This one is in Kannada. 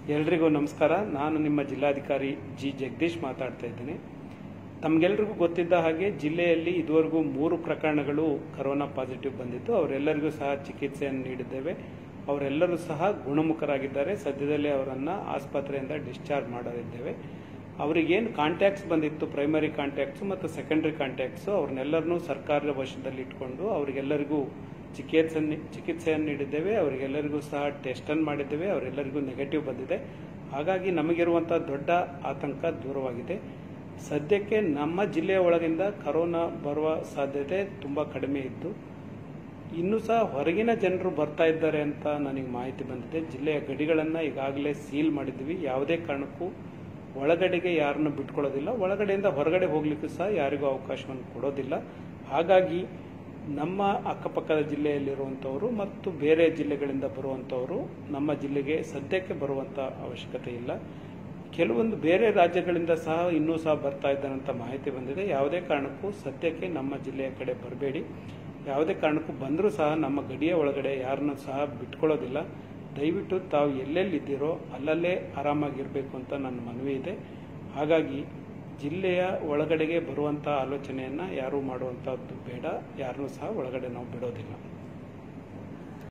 ಎಲ್ರಿಗೂ ನಮಸ್ಕಾರ ನಾನು ನಿಮ್ಮ ಜಿಲ್ಲಾಧಿಕಾರಿ ಜಿ ಜಗದೀಶ್ ಮಾತಾಡ್ತಾ ಇದ್ದೀನಿ ತಮಗೆಲ್ರಿಗೂ ಗೊತ್ತಿದ್ದ ಹಾಗೆ ಜಿಲ್ಲೆಯಲ್ಲಿ ಇದುವರೆಗೂ ಮೂರು ಪ್ರಕರಣಗಳು ಕರೋನಾ ಪಾಸಿಟಿವ್ ಬಂದಿತ್ತು ಅವರೆಲ್ಲರಿಗೂ ಸಹ ಚಿಕಿತ್ಸೆಯನ್ನು ನೀಡಿದ್ದೇವೆ ಅವರೆಲ್ಲರೂ ಸಹ ಗುಣಮುಖರಾಗಿದ್ದಾರೆ ಸದ್ಯದಲ್ಲೇ ಅವರನ್ನು ಆಸ್ಪತ್ರೆಯಿಂದ ಡಿಸ್ಚಾರ್ಜ್ ಮಾಡಲಿದ್ದೇವೆ ಅವರಿಗೇನು ಕಾಂಟ್ಯಾಕ್ಟ್ಸ್ ಬಂದಿತ್ತು ಪ್ರೈಮರಿ ಕಾಂಟ್ಯಾಕ್ಟ್ಸು ಮತ್ತು ಸೆಕೆಂಡರಿ ಕಾಂಟ್ಯಾಕ್ಟ್ಸು ಅವ್ರನ್ನೆಲ್ಲರನ್ನೂ ಸರ್ಕಾರದ ವಶದಲ್ಲಿ ಇಟ್ಕೊಂಡು ಅವರಿಗೆಲ್ಲರಿಗೂ ಚಿಕಿತ್ಸೆ ಚಿಕಿತ್ಸೆಯನ್ನು ನೀಡಿದ್ದೇವೆ ಅವರಿಗೆಲ್ಲರಿಗೂ ಸಹ ಟೆಸ್ಟನ್ನು ಮಾಡಿದ್ದೇವೆ ಅವರೆಲ್ಲರಿಗೂ ನೆಗೆಟಿವ್ ಬಂದಿದೆ ಹಾಗಾಗಿ ನಮಗಿರುವಂಥ ದೊಡ್ಡ ಆತಂಕ ದೂರವಾಗಿದೆ ಸದ್ಯಕ್ಕೆ ನಮ್ಮ ಜಿಲ್ಲೆಯ ಒಳಗಿಂದ ಕರೋನಾ ಬರುವ ಸಾಧ್ಯತೆ ತುಂಬ ಕಡಿಮೆ ಇತ್ತು ಇನ್ನೂ ಸಹ ಹೊರಗಿನ ಜನರು ಬರ್ತಾ ಇದ್ದಾರೆ ಅಂತ ನನಗೆ ಮಾಹಿತಿ ಬಂದಿದೆ ಜಿಲ್ಲೆಯ ಗಡಿಗಳನ್ನು ಈಗಾಗಲೇ ಸೀಲ್ ಮಾಡಿದ್ವಿ ಯಾವುದೇ ಕಾರಣಕ್ಕೂ ಒಳಗಡೆಗೆ ಯಾರನ್ನು ಬಿಟ್ಕೊಳ್ಳೋದಿಲ್ಲ ಒಳಗಡೆಯಿಂದ ಹೊರಗಡೆ ಹೋಗ್ಲಿಕ್ಕೂ ಸಹ ಯಾರಿಗೂ ಅವಕಾಶವನ್ನು ಕೊಡೋದಿಲ್ಲ ಹಾಗಾಗಿ ನಮ್ಮ ಅಕ್ಕಪಕ್ಕದ ಜಿಲ್ಲೆಯಲ್ಲಿರುವಂಥವರು ಮತ್ತು ಬೇರೆ ಜಿಲ್ಲೆಗಳಿಂದ ಬರುವಂಥವರು ನಮ್ಮ ಜಿಲ್ಲೆಗೆ ಸದ್ಯಕ್ಕೆ ಬರುವಂಥ ಅವಶ್ಯಕತೆ ಇಲ್ಲ ಕೆಲವೊಂದು ಬೇರೆ ರಾಜ್ಯಗಳಿಂದ ಸಹ ಇನ್ನೂ ಸಹ ಬರ್ತಾ ಇದ್ದಾರಂತ ಮಾಹಿತಿ ಬಂದಿದೆ ಯಾವುದೇ ಕಾರಣಕ್ಕೂ ಸದ್ಯಕ್ಕೆ ನಮ್ಮ ಜಿಲ್ಲೆಯ ಕಡೆ ಬರಬೇಡಿ ಯಾವುದೇ ಕಾರಣಕ್ಕೂ ಬಂದರೂ ಸಹ ನಮ್ಮ ಗಡಿಯ ಒಳಗಡೆ ಯಾರನ್ನೂ ಸಹ ಬಿಟ್ಕೊಳ್ಳೋದಿಲ್ಲ ದಯವಿಟ್ಟು ತಾವು ಎಲ್ಲೆಲ್ಲಿದ್ದೀರೋ ಅಲ್ಲಲ್ಲೇ ಆರಾಮಾಗಿರಬೇಕು ಅಂತ ನನ್ನ ಮನವಿ ಇದೆ ಹಾಗಾಗಿ ಜಿಲ್ಲೆಯ ಒಳಗಡೆಗೆ ಬರುವಂಥ ಆಲೋಚನೆಯನ್ನು ಯಾರೂ ಮಾಡುವಂಥದ್ದು ಬೇಡ ಯಾರನ್ನೂ ಸಹ ಒಳಗಡೆ ನಾವು ಬಿಡೋದಿಲ್ಲ